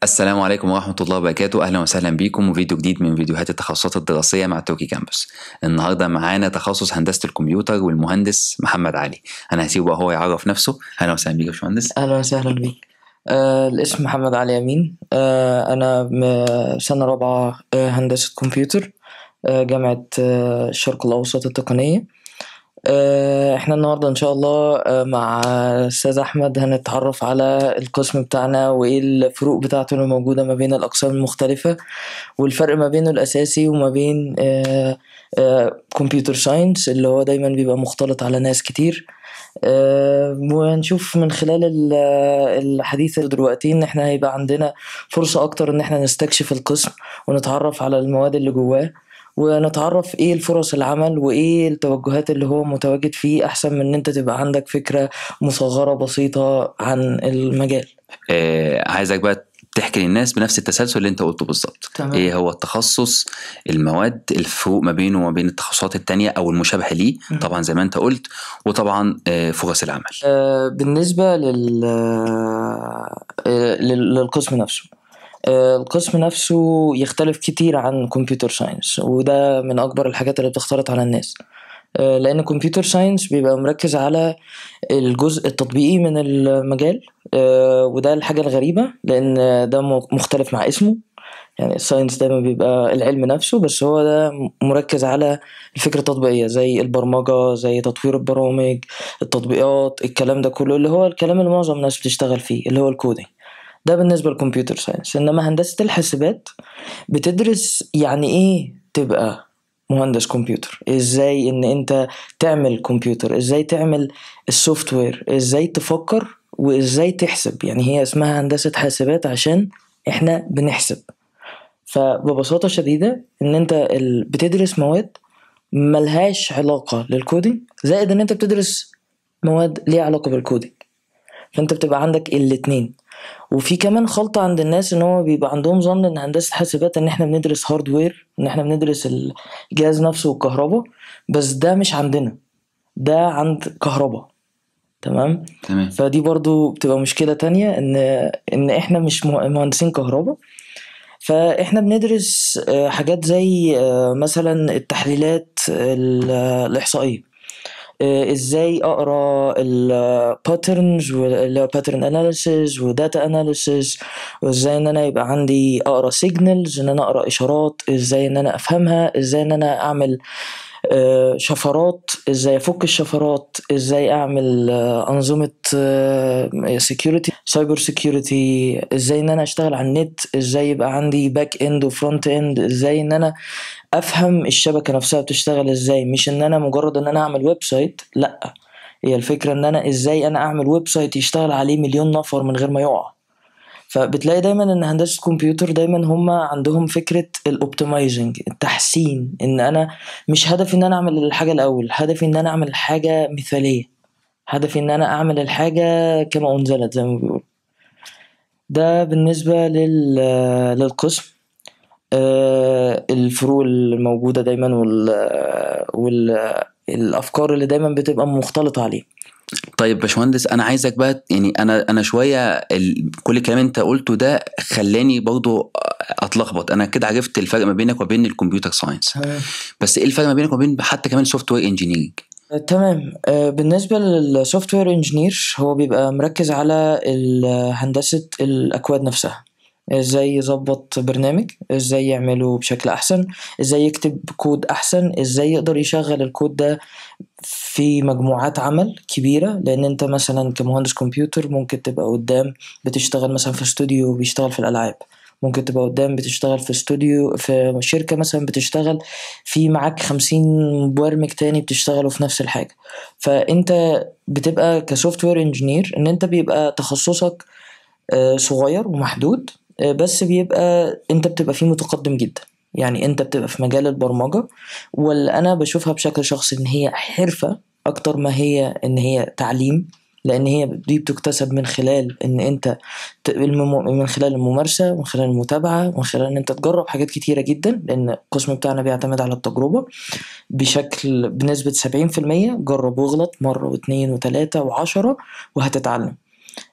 السلام عليكم ورحمة الله وبركاته أهلا وسهلا بكم وفيديو جديد من فيديوهات التخصصات الدراسية مع توكي كامبس النهاردة معانا تخصص هندسة الكمبيوتر والمهندس محمد علي أنا هسيبه هو يعرف نفسه أهلا وسهلا بيك يا باشمهندس اهلا وسهلا بيك آه الاسم محمد علي امين آه انا م- سنه رابعه آه هندسه كمبيوتر آه جامعه آه الشرق الاوسط التقنيه آه احنا النهارده ان شاء الله آه مع استاذ احمد هنتعرف على القسم بتاعنا وايه الفروق بتاعته اللي موجوده ما بين الاقسام المختلفه والفرق ما بينه الاساسي وما بين كمبيوتر ساينس اللي هو دايما بيبقى مختلط على ناس كتير آه، ونشوف من خلال ال- الحديث دلوقتي ان احنا هيبقى عندنا فرصة اكتر ان احنا نستكشف القسم ونتعرف على المواد اللي جواه ونتعرف ايه الفرص العمل وايه التوجهات اللي هو متواجد فيه احسن من ان انت تبقى عندك فكرة مصغرة بسيطة عن المجال آه عايزك بقى تحكي للناس بنفس التسلسل اللي انت قلته بالظبط تمام. ايه هو التخصص المواد الفروق ما بينه وما بين التخصصات التانية او المشابهة ليه مم. طبعا زي ما انت قلت وطبعا آه فرص العمل آه، بالنسبة لل... آه، لل- للقسم نفسه آه، القسم نفسه يختلف كتير عن كمبيوتر ساينس وده من أكبر الحاجات اللي بتختلط على الناس آه، لأن كمبيوتر ساينس بيبقى مركز على الجزء التطبيقي من المجال آه، وده الحاجة الغريبة لأن ده م- مختلف مع اسمه يعني الساينس دايما بيبقى العلم نفسه بس هو ده مركز على الفكرة التطبيقية زي البرمجة زي تطوير البرامج التطبيقات الكلام ده كله اللي هو الكلام اللي معظم الناس بتشتغل فيه اللي هو الكودينج ده بالنسبة للكمبيوتر ساينس إنما هندسة الحاسبات بتدرس يعني إيه تبقى مهندس كمبيوتر ازاي ان انت تعمل كمبيوتر ازاي تعمل السوفت وير ازاي تفكر وازاي تحسب يعني هي اسمها هندسة حاسبات عشان احنا بنحسب فببساطة شديدة ان انت ال... بتدرس مواد ملهاش علاقة للكودينج زائد ان انت بتدرس مواد ليها علاقة بالكودينج فانت بتبقى عندك الاتنين وفي كمان خلطة عند الناس ان هو بيبقى عندهم ظن ان هندسة حاسبات ان احنا بندرس هاردوير ان احنا بندرس الجهاز نفسه والكهرباء بس ده مش عندنا ده عند كهرباء تمام تمام فدي برضو بتبقى مشكلة تانية ان ان احنا مش مه- مهندسين كهرباء فاحنا بندرس آه، حاجات زي آه، مثلا التحليلات ال- الاحصائية آه، ازاي اقرا الباترنز اللي هو باترن اناليسيز وداتا اناليسيز وازاي ان انا يبقى عندي اقرا سيجنالز ان انا اقرا اشارات ازاي ان انا افهمها ازاي ان انا اعمل آه، شفرات ازاي افك الشفرات ازاي اعمل آه، انظمه سكيورتي سايبر سكيورتي ازاي ان انا اشتغل على النت ازاي يبقى عندي باك اند وفرونت اند ازاي ان انا افهم الشبكه نفسها بتشتغل ازاي مش ان انا مجرد ان انا اعمل ويب سايت لا هي الفكره ان انا ازاي انا اعمل ويب سايت يشتغل عليه مليون نفر من غير ما يقع فبتلاقي دايما ان هندسه كمبيوتر دايما هم عندهم فكره الاوبتمايزنج التحسين ان انا مش هدفي ان انا اعمل الحاجه الاول هدفي ان انا اعمل حاجه مثاليه هدفي ان انا اعمل الحاجه كما انزلت زي ما بيقولوا ده بالنسبه لل للقسم آه، الفروق الموجوده دايما وال وال الافكار اللي دايما بتبقى مختلطه عليه طيب باشمهندس انا عايزك بقى يعني انا انا شويه ال... كل الكلام اللي انت قلته ده خلاني برضو اتلخبط انا كده عرفت الفرق ما بينك وبين الكمبيوتر ساينس بس ايه الفرق ما بينك وبين حتى كمان السوفت وير انجينيرنج تمام آه، بالنسبة للسوفت وير انجينير هو بيبقى مركز على ال- هندسة الأكواد نفسها ازاي يظبط برنامج ازاي يعمله بشكل احسن ازاي يكتب كود احسن ازاي يقدر يشغل الكود ده في مجموعات عمل كبيرة لان انت مثلا كمهندس كمبيوتر ممكن تبقى قدام بتشتغل مثلا في استوديو بيشتغل في الالعاب ممكن تبقى قدام بتشتغل في استوديو في شركة مثلا بتشتغل في معاك خمسين مبرمج تاني بتشتغلوا في نفس الحاجة فانت بتبقى كسوفت وير انجينير ان انت بيبقى تخصصك آه، صغير ومحدود آه، بس بيبقى انت بتبقى فيه متقدم جدا يعني انت بتبقى في مجال البرمجة واللي انا بشوفها بشكل شخصي ان هي حرفة اكتر ما هي ان هي تعليم لان هي دي بتكتسب من خلال ان انت ت- المم- من خلال الممارسه من خلال المتابعه من خلال ان انت تجرب حاجات كتيره جدا لان القسم بتاعنا بيعتمد على التجربه بشكل بنسبه 70% جرب واغلط مره واثنين وثلاثه وعشرة وهتتعلم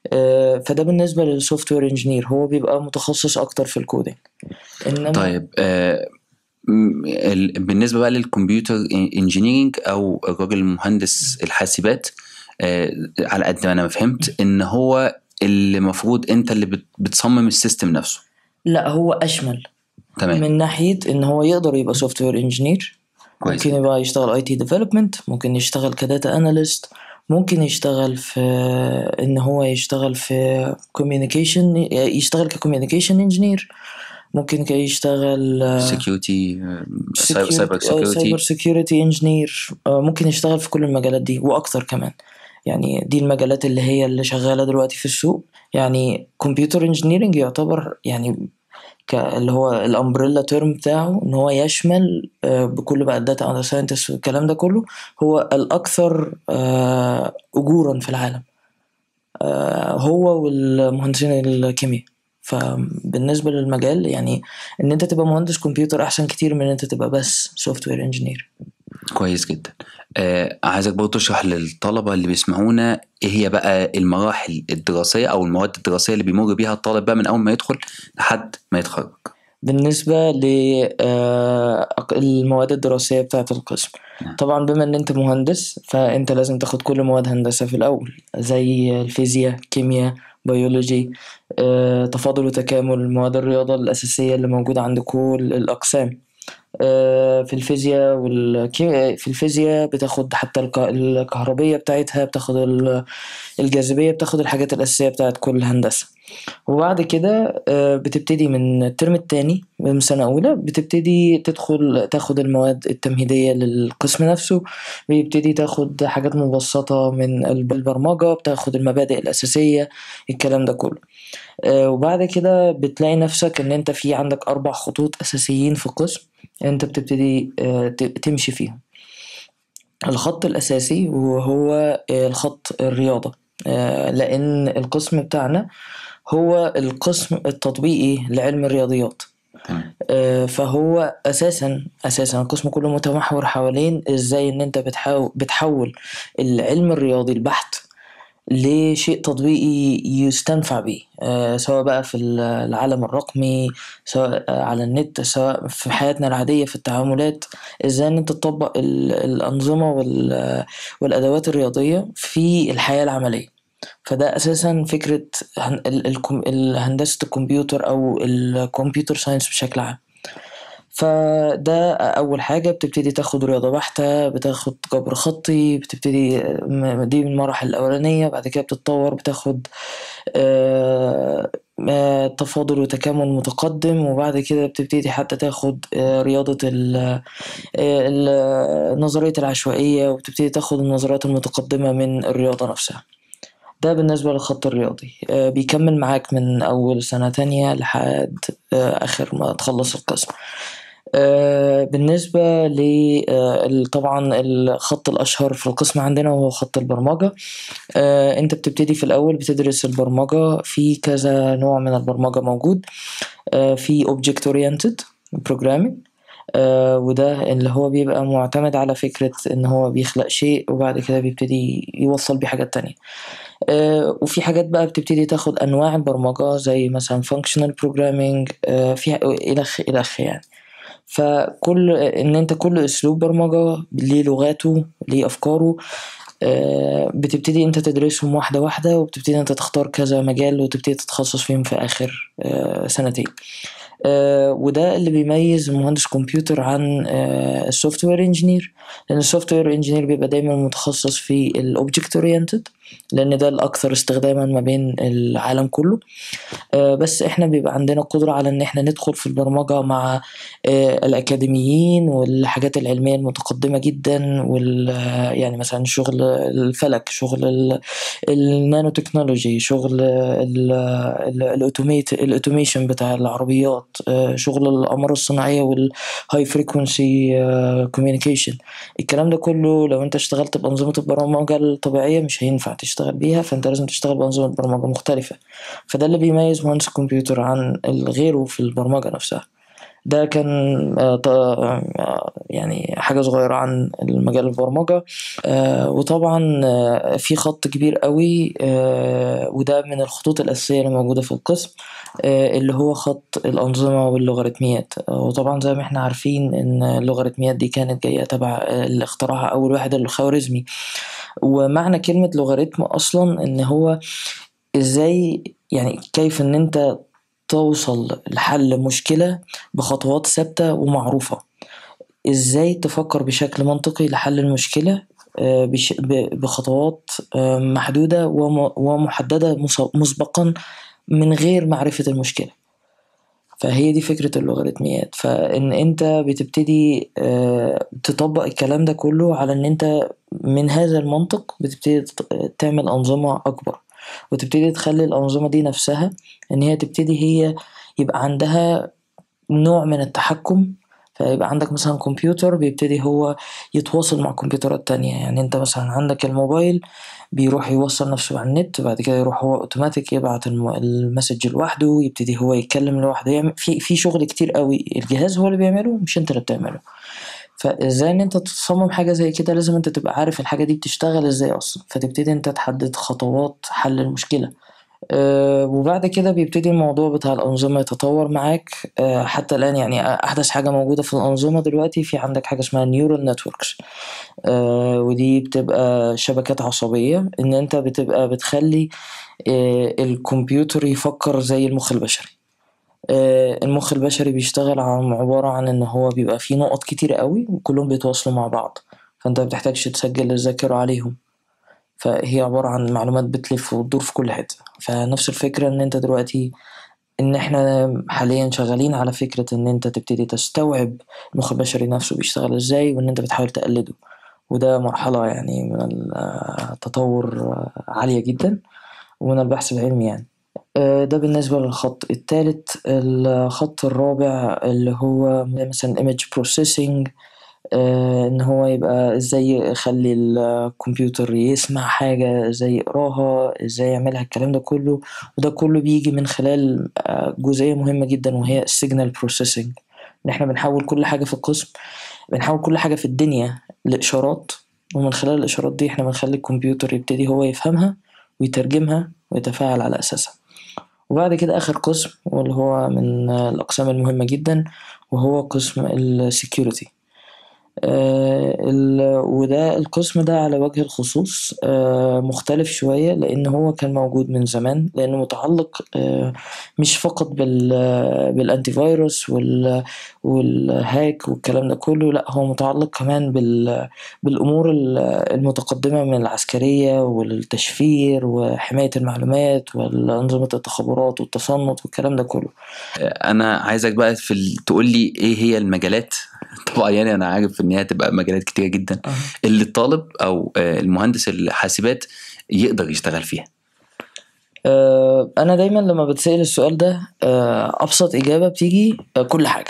آه، فده بالنسبة للسوفت وير انجينير هو بيبقى متخصص أكتر في الكودينج إنما طيب آه م- ال- بالنسبه بقى للكمبيوتر انجينيرنج او الراجل المهندس الحاسبات آه على قد ما انا فهمت ان هو اللي المفروض انت اللي بت- بتصمم السيستم نفسه لا هو أشمل تمام من ناحية إن هو يقدر يبقى سوفت وير انجينير كويس ممكن يبقى يشتغل اي تي ديفلوبمنت ممكن يشتغل كداتا اناليست ممكن يشتغل في ان هو يشتغل في كوميونيكيشن يشتغل ككوميونيكيشن انجينير ممكن كي يشتغل سكيورتي سايبر سايبر سكيورتي سكيورتي انجينير ممكن يشتغل في كل المجالات دي واكتر كمان يعني دي المجالات اللي هي اللي شغاله دلوقتي في السوق يعني كمبيوتر انجينيرنج يعتبر يعني ك- اللي هو الامبريلا تيرم بتاعه ان هو يشمل آه، بكل بقى الداتا انا ساينتست والكلام ده كله هو الاكثر آه، اجورا في العالم آه، هو والمهندسين الكيمياء فبالنسبه للمجال يعني ان انت تبقى مهندس كمبيوتر احسن كتير من ان انت تبقى بس سوفت وير انجينير كويس جدا آه عايزك برضه تشرح للطلبه اللي بيسمعونا ايه هي بقى المراحل الدراسيه او المواد الدراسيه اللي بيمر بيها الطالب بقى من اول ما يدخل لحد ما يتخرج بالنسبة للمواد الدراسية بتاعة القسم نعم. طبعا بما ان انت مهندس فانت لازم تاخد كل مواد هندسة في الاول زي الفيزياء كيمياء بيولوجي آه، تفاضل وتكامل مواد الرياضة الأساسية اللي موجودة عند كل الأقسام آه، في الفيزياء والكيمياء في الفيزياء بتاخد حتى الك- الكهربية بتاعتها بتاخد ال- الجاذبية بتاخد الحاجات الأساسية بتاعت كل هندسة وبعد كده آه، بتبتدي من الترم التاني من سنة أولى بتبتدي تدخل تاخد المواد التمهيدية للقسم نفسه بيبتدي تاخد حاجات مبسطة من الب- البرمجة بتاخد المبادئ الأساسية الكلام ده كله آه، وبعد كده بتلاقي نفسك إن أنت في عندك أربع خطوط أساسيين في القسم أنت بتبتدي آه، ت- تمشي فيهم الخط الأساسي وهو آه، الخط الرياضة آه، لأن القسم بتاعنا هو القسم التطبيقي لعلم الرياضيات تمام آه، فهو اساسا اساسا القسم كله متمحور حوالين ازاي ان انت بتحاول بتحول العلم الرياضي البحت لشيء تطبيقي يستنفع بيه آه، سواء بقى في العالم الرقمي سواء آه، على النت سواء في حياتنا العادية في التعاملات ازاي ان انت تطبق ال- الأنظمة وال- والأدوات الرياضية في الحياة العملية فده اساسا فكره هن- ال- الكم- ال- هندسه الكمبيوتر او الكمبيوتر ساينس بشكل عام فده اول حاجه بتبتدي تاخد رياضه بحته بتاخد جبر خطي بتبتدي م- دي من المراحل الاولانيه بعد كده بتتطور بتاخد آه، آه، تفاضل وتكامل متقدم وبعد كده بتبتدي حتى تاخد آه، رياضة ال- آه، ال- نظرية العشوائية وبتبتدي تاخد النظريات المتقدمة من الرياضة نفسها ده بالنسبة للخط الرياضي آه، بيكمل معاك من أول سنة تانية لحد آه، آخر ما تخلص القسم آه، بالنسبة ل آه، ال- طبعا الخط الأشهر في القسم عندنا وهو خط البرمجة آه، أنت بتبتدي في الأول بتدرس البرمجة في كذا نوع من البرمجة موجود آه، في Object Oriented Programming آه، وده اللي هو بيبقى معتمد على فكرة إن هو بيخلق شيء وبعد كده بيبتدي يوصل بيه حاجات تانية آه، وفي حاجات بقى بتبتدي تاخد أنواع البرمجة زي مثلا Functional Programming آه، في إلخ إلخ يعني فكل ان انت كل اسلوب برمجه ليه لغاته ليه افكاره آه، بتبتدي انت تدرسهم واحده واحده وبتبتدي انت تختار كذا مجال وتبتدي تتخصص فيهم في اخر آه، سنتين آه، وده اللي بيميز مهندس كمبيوتر عن السوفت وير انجينير لان السوفت وير انجينير بيبقى دايما متخصص في الاوبجكت اورينتد لان ده الاكثر استخداما ما بين العالم كله آه، بس احنا بيبقى عندنا قدرة على ان احنا ندخل في البرمجة مع آه، الاكاديميين والحاجات العلمية المتقدمة جدا وال آه، يعني مثلا شغل الفلك شغل ال- النانو تكنولوجي شغل ال- ال- الاوتوميت الاوتوميشن بتاع العربيات آه، شغل الاقمار الصناعية والهاي فريكونسي كوميونيكيشن الكلام ده كله لو انت اشتغلت بأنظمة البرمجة الطبيعية مش هينفع تشتغل بيها فانت لازم تشتغل بأنظمة برمجة مختلفة فده اللي بيميز مهندس الكمبيوتر عن غيره في البرمجة نفسها ده كان آه، ط- آه، يعني حاجة صغيرة عن المجال البرمجة آه، وطبعا آه، في خط كبير قوي آه، وده من الخطوط الأساسية اللي موجودة في القسم آه، اللي هو خط الأنظمة واللوغاريتميات آه، وطبعا زي ما احنا عارفين إن اللوغاريتميات دي كانت جاية تبع آه، اللي اخترعها أول واحد الخوارزمي ومعنى كلمة لوغاريتم أصلا إن هو إزاي يعني كيف إن أنت توصل لحل مشكلة بخطوات ثابتة ومعروفة ازاي تفكر بشكل منطقي لحل المشكلة آه، بش- ب- بخطوات آه، محدودة وم- ومحددة مس- مسبقا من غير معرفة المشكلة فهي دي فكرة اللوغاريتميات فإن أنت بتبتدي آه، تطبق الكلام ده كله على إن أنت من هذا المنطق بتبتدي تط- تعمل أنظمة أكبر وتبتدي تخلي الأنظمة دي نفسها إن هي تبتدي هي يبقى عندها نوع من التحكم فيبقى عندك مثلا كمبيوتر بيبتدي هو يتواصل مع كمبيوترات تانية يعني انت مثلا عندك الموبايل بيروح يوصل نفسه على النت بعد كده يروح هو اوتوماتيك يبعت الم- المسج لوحده يبتدي هو يتكلم لوحده يعمل في في شغل كتير قوي الجهاز هو اللي بيعمله مش انت اللي بتعمله فازاي ان انت تصمم حاجه زي كده لازم انت تبقى عارف الحاجه دي بتشتغل ازاي اصلا فتبتدي انت تحدد خطوات حل المشكله أه وبعد كده بيبتدي الموضوع بتاع الأنظمة يتطور معاك أه حتى الآن يعني أحدث حاجة موجودة في الأنظمة دلوقتي في عندك حاجة اسمها نيورال نتوركس أه ودي بتبقى شبكات عصبية إن أنت بتبقى بتخلي أه الكمبيوتر يفكر زي المخ البشري أه المخ البشري بيشتغل عن عبارة عن إن هو بيبقى فيه نقط كتير قوي وكلهم بيتواصلوا مع بعض فأنت مبتحتاجش تسجل الذاكرة عليهم فهي عبارة عن معلومات بتلف وتدور في كل حتة فنفس الفكرة ان انت دلوقتي ان احنا حاليا شغالين على فكرة ان انت تبتدي تستوعب المخ البشري نفسه بيشتغل ازاي وان انت بتحاول تقلده وده مرحلة يعني من التطور عالية جدا ومن البحث العلمي يعني آه، ده بالنسبة للخط التالت الخط الرابع اللي هو مثلا image processing آه، ان هو يبقى ازاي يخلي الكمبيوتر يسمع حاجة ازاي يقراها ازاي يعملها الكلام ده كله وده كله بيجي من خلال آه، جزئية مهمة جدا وهي السيجنال بروسيسنج ان احنا بنحول كل حاجة في القسم بنحول كل حاجة في الدنيا لإشارات ومن خلال الإشارات دي احنا بنخلي الكمبيوتر يبتدي هو يفهمها ويترجمها ويتفاعل على أساسها وبعد كده آخر قسم واللي هو من الأقسام المهمة جدا وهو قسم السكيورتي آه، ال- وده القسم ده على وجه الخصوص آه، مختلف شوية لأن هو كان موجود من زمان لأنه متعلق آه، مش فقط بال بالأنتي فيروس وال والهاك والكلام ده كله لأ هو متعلق كمان بال بالأمور ال- المتقدمة من العسكرية والتشفير وحماية المعلومات وأنظمة التخابرات والتصنت والكلام ده كله انا عايزك بقى في ال... تقول لي ايه هي المجالات طبعا يعني انا عارف ان هي تبقى مجالات كتيره جدا اللي الطالب او آه، المهندس الحاسبات يقدر يشتغل فيها آه، انا دايما لما بتسأل السؤال ده آه، ابسط اجابه بتيجي آه، كل حاجه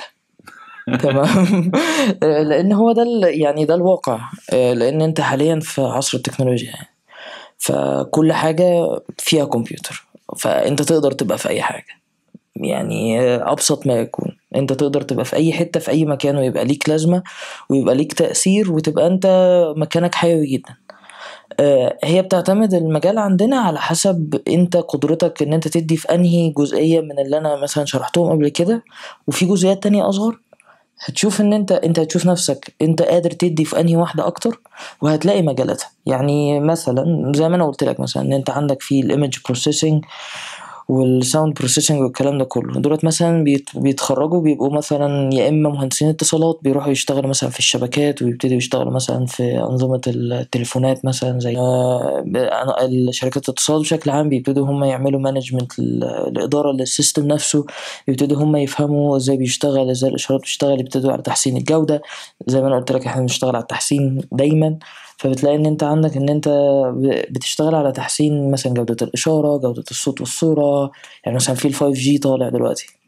تمام آه، لان هو ده ال- يعني ده الواقع آه، لان انت حاليا في عصر التكنولوجيا يعني فكل حاجه فيها كمبيوتر فانت تقدر تبقى في اي حاجه يعني آه، ابسط ما يكون انت تقدر تبقى في اي حته في اي مكان ويبقى ليك لازمه ويبقى ليك تاثير وتبقى انت مكانك حيوي جدا آه، هي بتعتمد المجال عندنا على حسب انت قدرتك ان انت تدي في انهي جزئية من اللي انا مثلا شرحتهم قبل كده وفي جزئيات تانية اصغر هتشوف ان انت انت هتشوف نفسك انت قادر تدي في انهي واحدة اكتر وهتلاقي مجالاتها يعني مثلا زي ما انا قلت لك مثلا ان انت عندك في الايمج بروسيسنج والساوند بروسيسنج والكلام ده كله دولت مثلا بيت- بيتخرجوا بيبقوا مثلا يا اما مهندسين اتصالات بيروحوا يشتغلوا مثلا في الشبكات ويبتدوا يشتغلوا مثلا في انظمه التليفونات مثلا زي آه، ب- الشركات الاتصالات بشكل عام بيبتدوا هم يعملوا مانجمنت الاداره للسيستم نفسه يبتدوا هم يفهموا ازاي بيشتغل ازاي الاشارات بتشتغل يبتدوا على تحسين الجوده زي ما انا قلت لك احنا بنشتغل على التحسين دايما فبتلاقي ان انت عندك ان انت ب- بتشتغل على تحسين مثلا جودة الإشارة جودة الصوت والصورة يعني مثلا في ال 5G طالع دلوقتي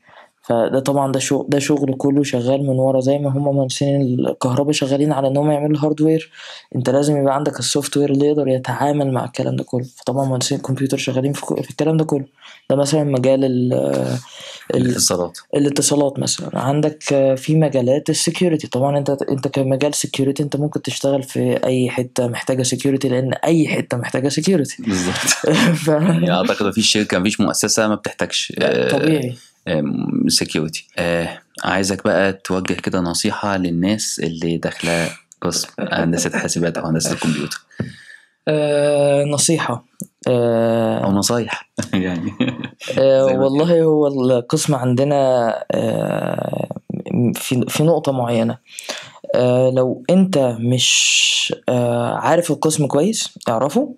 فده طبعا ده شغل ده شغل كله شغال من ورا زي ما هم مهندسين الكهرباء شغالين على ان هم يعملوا الهاردوير انت لازم يبقى عندك السوفت وير اللي يقدر يتعامل مع الكلام ده كله فطبعا مهندسين الكمبيوتر شغالين في, في الكلام ده كله ده مثلا مجال ال الاتصالات الاتصالات مثلا عندك في مجالات السكيورتي طبعا انت انت كمجال سكيورتي انت ممكن تشتغل في اي حته محتاجه سكيورتي لان اي حته محتاجه سكيورتي بالظبط ف... يعني اعتقد مفيش شركه مفيش مؤسسه ما بتحتاجش طبيعي سكيورتي آه عايزك بقى توجه كده نصيحه للناس اللي داخله قسم هندسه حاسبات او هندسه الكمبيوتر آه نصيحه آه او نصايح يعني آه زي ما والله هو القسم عندنا آه في في نقطة معينة آه لو أنت مش آه عارف القسم كويس اعرفه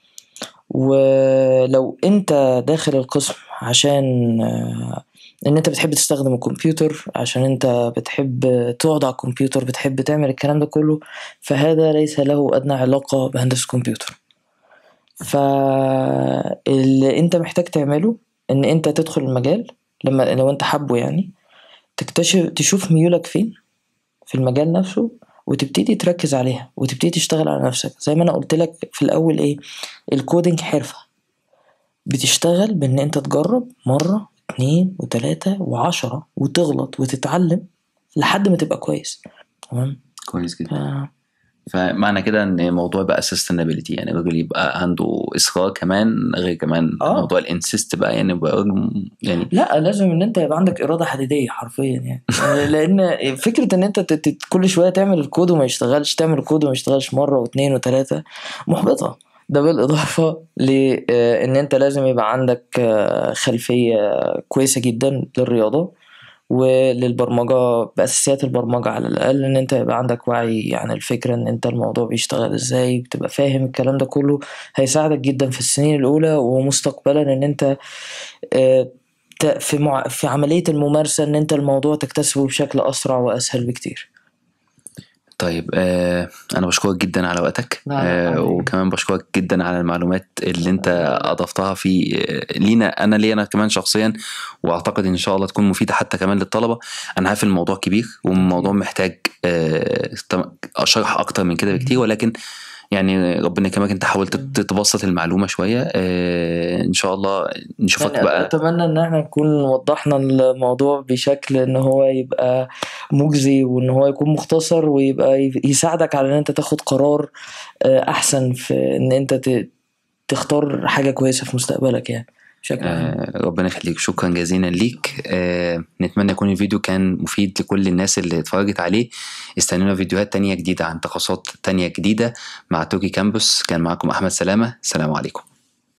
ولو أنت داخل القسم عشان آه ان انت بتحب تستخدم الكمبيوتر عشان انت بتحب تقعد على الكمبيوتر بتحب تعمل الكلام ده كله فهذا ليس له ادنى علاقة بهندسة الكمبيوتر فاللي انت محتاج تعمله ان انت تدخل المجال لما لو انت حابه يعني تكتشف تشوف ميولك فين في المجال نفسه وتبتدي تركز عليها وتبتدي تشتغل على نفسك زي ما انا قلت لك في الاول ايه الكودينج حرفة بتشتغل بان انت تجرب مرة اتنين وتلاتة وعشرة وتغلط وتتعلم لحد ما تبقى كويس تمام كويس جدا ف- فمعنى كده ان الموضوع بقى سستينابيلتي يعني الراجل يبقى عنده اصرار كمان غير كمان آه. موضوع الانسيست بقى يعني بقى راجل- يعني لا لازم ان انت يبقى عندك اراده حديديه حرفيا يعني لان فكره ان انت تت- تت- كل شويه تعمل الكود وما يشتغلش تعمل الكود وما يشتغلش مره واثنين وثلاثه محبطه ده بالاضافه لان انت لازم يبقى عندك آه، خلفيه كويسه جدا للرياضه وللبرمجة بأساسيات البرمجة على الأقل إن أنت يبقى عندك وعي عن الفكرة إن أنت الموضوع بيشتغل إزاي بتبقى فاهم الكلام ده كله هيساعدك جدا في السنين الأولى ومستقبلا إن أنت آه، ت- في مع... في عملية الممارسة إن أنت الموضوع تكتسبه بشكل أسرع وأسهل بكتير طيب آه انا بشكرك جدا على وقتك لا، لا، آه حبيبي. وكمان بشكرك جدا على المعلومات اللي انت اضفتها في آه، لينا انا لي انا كمان شخصيا واعتقد ان شاء الله تكون مفيده حتى كمان للطلبه انا عارف الموضوع كبير والموضوع محتاج آه طم- شرح اكتر من كده بكتير ولكن يعني ربنا يكرمك انت حاولت تت- تبسط المعلومه شويه آه ان شاء الله نشوفك يعني بقى أتمنى إن احنا نكون وضحنا الموضوع بشكل إن هو يبقى مجزي وإن هو يكون مختصر ويبقى ي- يساعدك على إن أنت تاخد قرار آه، أحسن في إن أنت ت- تختار حاجة كويسة في مستقبلك يعني بشكل عام آه، ربنا يخليك شكرا جزيلا ليك آه، نتمنى يكون الفيديو كان مفيد لكل الناس اللي اتفرجت عليه استنونا فيديوهات تانية جديدة عن تخصصات تانية جديدة مع توكي كامبوس كان معكم أحمد سلامة السلام عليكم